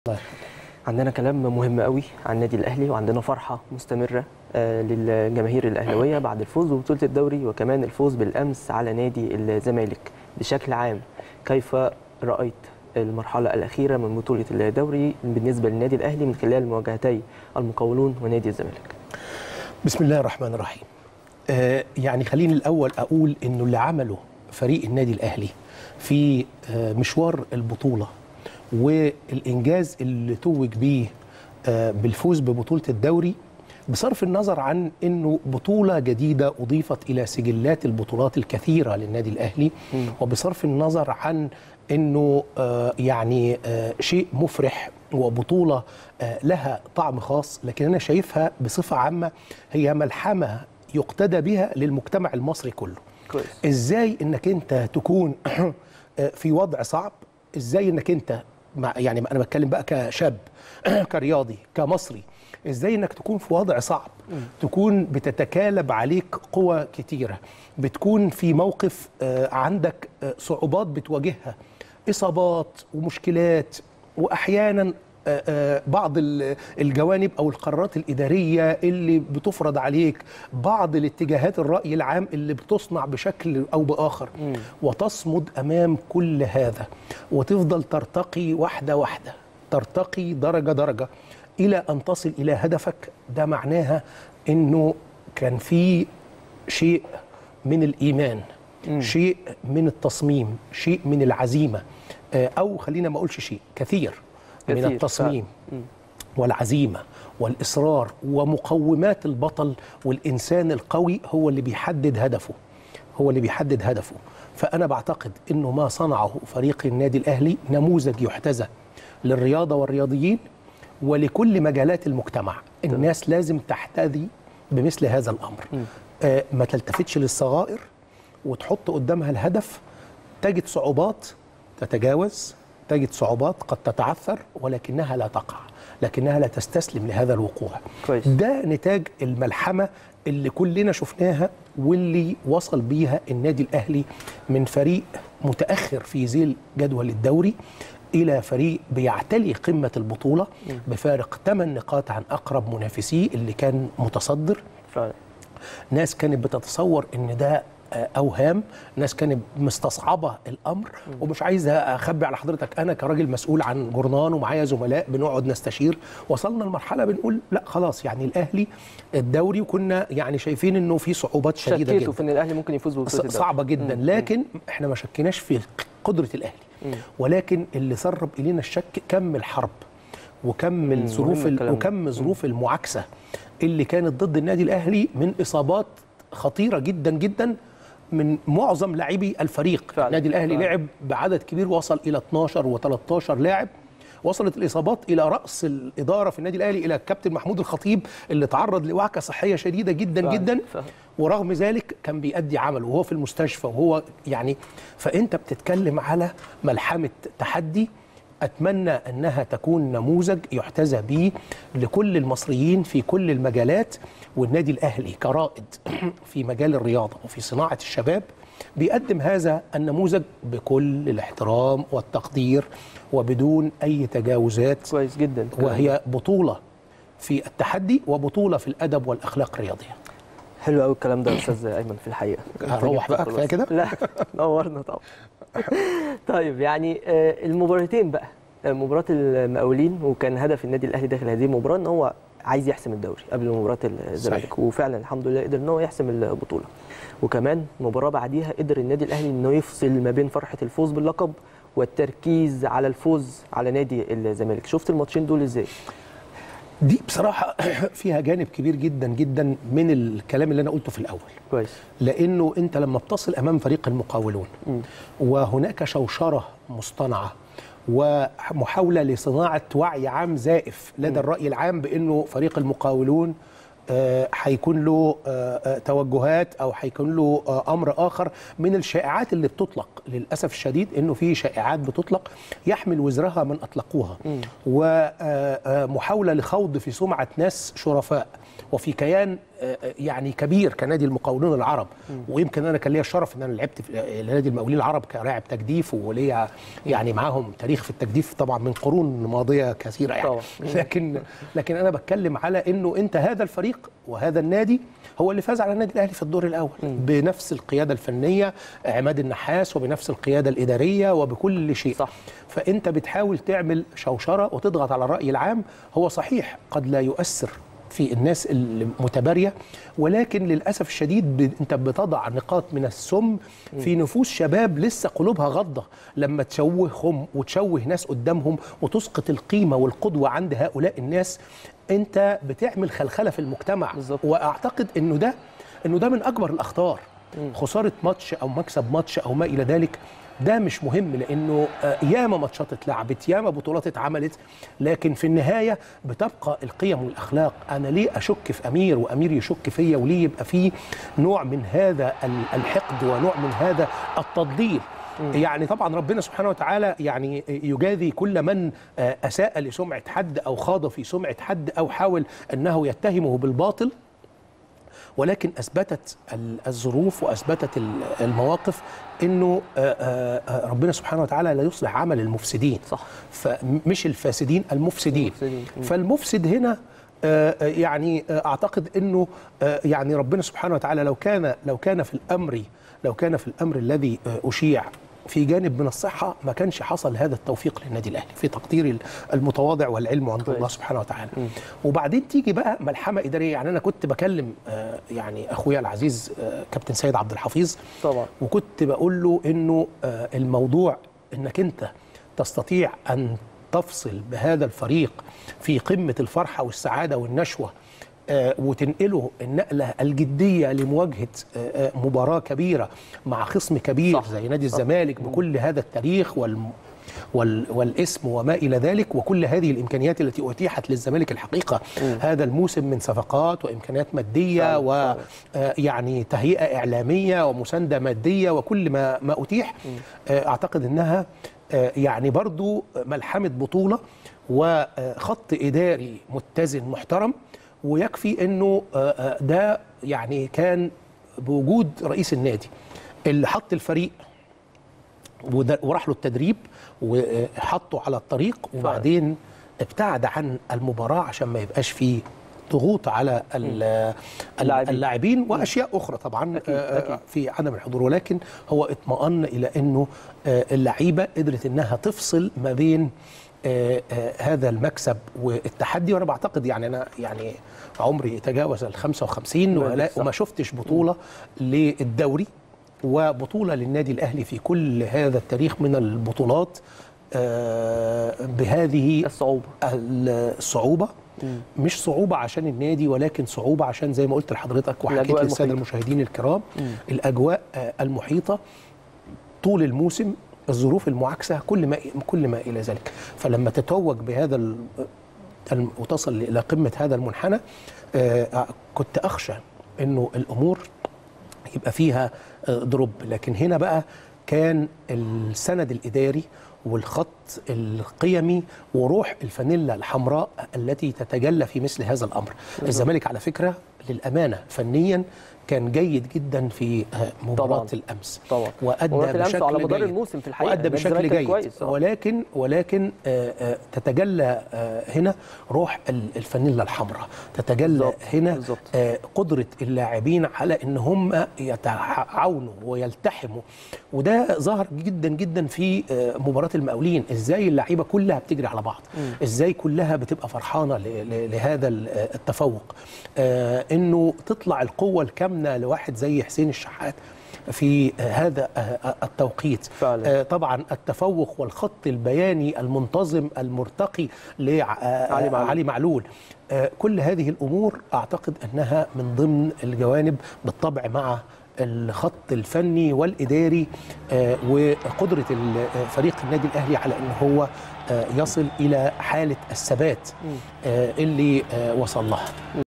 الله عندنا كلام مهم قوي عن النادي الاهلي وعندنا فرحه مستمره آه، للجماهير الاهلاويه بعد الفوز ببطوله الدوري وكمان الفوز بالامس على نادي الزمالك بشكل عام كيف رايت المرحله الاخيره من بطوله الدوري بالنسبه للنادي الاهلي من خلال مواجهتي المقاولون ونادي الزمالك بسم الله الرحمن الرحيم آه يعني خليني الاول اقول انه اللي عمله فريق النادي الاهلي في آه مشوار البطوله والانجاز اللي توج بيه آه بالفوز ببطوله الدوري بصرف النظر عن انه بطوله جديده اضيفت الى سجلات البطولات الكثيره للنادي الاهلي وبصرف النظر عن انه آه يعني آه شيء مفرح وبطوله آه لها طعم خاص لكن انا شايفها بصفه عامه هي ملحمه يقتدى بها للمجتمع المصري كله كويس ازاي انك انت تكون في وضع صعب ازاي انك انت مع يعني انا بتكلم بقى كشاب كرياضي كمصري ازاي انك تكون في وضع صعب تكون بتتكالب عليك قوى كتيره بتكون في موقف آه، عندك آه، صعوبات بتواجهها اصابات ومشكلات واحيانا آه، آه، بعض ال- الجوانب او القرارات الاداريه اللي بتفرض عليك بعض الاتجاهات الراي العام اللي بتصنع بشكل او باخر وتصمد امام كل هذا وتفضل ترتقي واحده واحده ترتقي درجه درجه الى ان تصل الى هدفك ده معناها انه كان في شيء من الايمان شيء من التصميم شيء من العزيمه آه، او خلينا ما اقولش شيء كثير من كثير التصميم فعلا. والعزيمه والاصرار ومقومات البطل والانسان القوي هو اللي بيحدد هدفه هو اللي بيحدد هدفه فانا بعتقد انه ما صنعه فريق النادي الاهلي نموذج يحتذى للرياضه والرياضيين ولكل مجالات المجتمع الناس لازم تحتذي بمثل هذا الامر آه ما تلتفتش للصغائر وتحط قدامها الهدف تجد صعوبات تتجاوز تجد صعوبات قد تتعثر ولكنها لا تقع لكنها لا تستسلم لهذا الوقوع كويس. ده نتاج الملحمة اللي كلنا شفناها واللي وصل بيها النادي الأهلي من فريق متأخر في ذيل جدول الدوري إلى فريق بيعتلي قمة البطولة بفارق 8 نقاط عن أقرب منافسيه اللي كان متصدر فعلا ناس كانت بتتصور ان ده آه، اوهام ناس كانت مستصعبه الامر ومش عايز اخبي على حضرتك انا كراجل مسؤول عن جورنان ومعايا زملاء بنقعد نستشير وصلنا لمرحله بنقول لا خلاص يعني الاهلي الدوري وكنا يعني شايفين انه في صعوبات شديده شكيتوا جدا في ان الاهلي ممكن يفوز ببطوله الدوري صعبه جدا لكن احنا ما شكناش في قدره الاهلي ولكن اللي سرب الينا الشك كم الحرب وكم الظروف مهم ال- الكلام ده. وكم ظروف المعاكسه اللي كانت ضد النادي الاهلي من اصابات خطيره جدا جدا من معظم لاعبي الفريق فعلا. النادي الاهلي فعلا. لعب بعدد كبير وصل الى 12 و13 لاعب وصلت الاصابات الى راس الاداره في النادي الاهلي الى الكابتن محمود الخطيب اللي تعرض لوعكه صحيه شديده جدا فعلا. جدا فعلا. ورغم ذلك كان بيأدي عمله وهو في المستشفى وهو يعني فأنت بتتكلم على ملحمة تحدي أتمنى أنها تكون نموذج يحتذى به لكل المصريين في كل المجالات والنادي الأهلي كرائد في مجال الرياضة وفي صناعة الشباب بيقدم هذا النموذج بكل الاحترام والتقدير وبدون أي تجاوزات كويس جدا وهي بطولة في التحدي وبطولة في الأدب والأخلاق الرياضية حلو قوي الكلام ده يا استاذ ايمن في الحقيقه هروح بقى كفايه كده لا نورنا طبعا طيب يعني آه، المباراتين بقى آه، مباراه المقاولين وكان هدف النادي الاهلي داخل هذه المباراه ان هو عايز يحسم الدوري قبل مباراه الزمالك صحيح. وفعلا الحمد لله قدر ان هو يحسم البطوله وكمان مباراه بعديها قدر النادي الاهلي انه يفصل ما بين فرحه الفوز باللقب والتركيز على الفوز على نادي الزمالك شفت الماتشين دول ازاي دي بصراحه فيها جانب كبير جدا جدا من الكلام اللي انا قلته في الاول كويس لانه انت لما بتصل امام فريق المقاولون وهناك شوشره مصطنعه ومحاوله لصناعه وعي عام زائف لدى الراي العام بانه فريق المقاولون آه، هيكون له آه، آه، توجهات او هيكون له آه، امر اخر من الشائعات اللي بتطلق للاسف الشديد انه في شائعات بتطلق يحمل وزرها من اطلقوها ومحاوله لخوض في سمعه ناس شرفاء وفي كيان آه، آه، يعني كبير كنادي المقاولون العرب ويمكن انا كان ليا الشرف ان انا لعبت في آه، نادي المقاولين العرب كلاعب تجديف وليا يعني معاهم تاريخ في التجديف طبعا من قرون ماضيه كثيره يعني طبعا. لكن لكن انا بتكلم على انه انت هذا الفريق وهذا النادي هو اللي فاز على النادي الاهلي في الدور الاول بنفس القياده الفنيه عماد النحاس وبنفس القياده الاداريه وبكل شيء صح. فانت بتحاول تعمل شوشره وتضغط على الراي العام هو صحيح قد لا يؤثر في الناس المتباريه ولكن للاسف الشديد ب... انت بتضع نقاط من السم في نفوس شباب لسه قلوبها غضه لما تشوههم وتشوه ناس قدامهم وتسقط القيمه والقدوه عند هؤلاء الناس انت بتعمل خلخله في المجتمع بالظبط. واعتقد انه ده انه ده من اكبر الاخطار خساره ماتش او مكسب ماتش او ما الى ذلك ده مش مهم لانه آه، ياما ماتشات اتلعبت ياما بطولات اتعملت لكن في النهايه بتبقى القيم والاخلاق انا ليه اشك في امير وامير يشك فيا وليه يبقى فيه نوع من هذا ال- الحقد ونوع من هذا التضليل يعني طبعا ربنا سبحانه وتعالى يعني يجازي كل من آه، اساء لسمعه حد او خاض في سمعه حد او حاول انه يتهمه بالباطل ولكن اثبتت ال- الظروف واثبتت ال- المواقف انه آه، آه، آه، ربنا سبحانه وتعالى لا يصلح عمل المفسدين صح. فمش الفاسدين المفسدين المفسدين. مم. فالمفسد هنا آه، آه، يعني آه، اعتقد انه آه، يعني ربنا سبحانه وتعالى لو كان لو كان في الامر لو كان في الامر الذي آه، اشيع في جانب من الصحه ما كانش حصل هذا التوفيق للنادي الاهلي في تقديري المتواضع والعلم عند كويس. الله سبحانه وتعالى وبعدين تيجي بقى ملحمه اداريه يعني انا كنت بكلم آه، يعني اخويا العزيز آه، كابتن سيد عبد الحفيظ طبعا وكنت بقول له انه آه، الموضوع انك انت تستطيع ان تفصل بهذا الفريق في قمه الفرحه والسعاده والنشوه آه، وتنقله النقله الجديه لمواجهه آه، آه، مباراه كبيره مع خصم كبير صح. زي نادي صح. الزمالك بكل هذا التاريخ والم وال والاسم وما الى ذلك وكل هذه الامكانيات التي اتيحت للزمالك الحقيقه هذا الموسم من صفقات وامكانيات ماديه فعلا، ويعني تهيئه اعلاميه ومسانده ماديه وكل ما ما اتيح آه، اعتقد انها آه، يعني برضو ملحمه بطوله وخط اداري متزن محترم ويكفي انه آه، آه، ده يعني كان بوجود رئيس النادي اللي حط الفريق وده- وراح له التدريب وحطه على الطريق وبعدين ابتعد عن المباراة عشان ما يبقاش فيه ضغوط على ال- اللاعبين. اللاعبين واشياء اخرى طبعا أكيد، آه، أكيد. في عدم الحضور ولكن هو اطمأن الى انه آه، اللعيبه قدرت انها تفصل ما بين آه، آه، هذا المكسب والتحدي وانا بعتقد يعني انا يعني عمري تجاوز ال 55 ولا صح. وما شفتش بطوله للدوري وبطوله للنادي الاهلي في كل هذا التاريخ من البطولات آه، بهذه الصعوبه الصعوبه مش صعوبه عشان النادي ولكن صعوبه عشان زي ما قلت لحضرتك وحكيت الأجواء للساده المحيطة. المشاهدين الكرام الاجواء آه، المحيطه طول الموسم الظروف المعاكسه كل ما كل ما الى ذلك فلما تتوج بهذا ال- الم- وتصل الى قمه هذا المنحنى آه، كنت اخشى انه الامور يبقى فيها آه، دروب لكن هنا بقى كان السند الاداري والخط القيمي وروح الفانيلا الحمراء التي تتجلى في مثل هذا الامر الزمالك على فكره للامانه فنيا كان جيد جدا في آه، مباراه طبعاً. الامس طبعا وادى هو في الأمس بشكل وعلى مدار جيد. الموسم في الحقيقة. وادى نادي بشكل الزمالك كان جيد كويس، آه. ولكن ولكن آه، آه، تتجلى آه، هنا روح ال- الفانيلا الحمراء تتجلى بالظبط، هنا بالظبط. آه، قدره اللاعبين على ان هم يتعاونوا ويلتحموا وده ظهر جدا جدا في آه، مباراه المقاولين ازاي اللعيبه كلها بتجري على بعض ازاي كلها بتبقى فرحانه ل- ل- لهذا ال- آه، التفوق آه، انه تطلع القوه الكامنه لواحد زي حسين الشحات في آه، هذا آه، التوقيت فعلا. آه، طبعا التفوق والخط البياني المنتظم المرتقي علي معلول. لعلي معلول آه، كل هذه الامور اعتقد انها من ضمن الجوانب بالطبع مع الخط الفني والاداري آه، وقدره ال- آه، فريق النادي الاهلي على ان هو آه، يصل الى حاله الثبات آه، اللي آه، وصل لها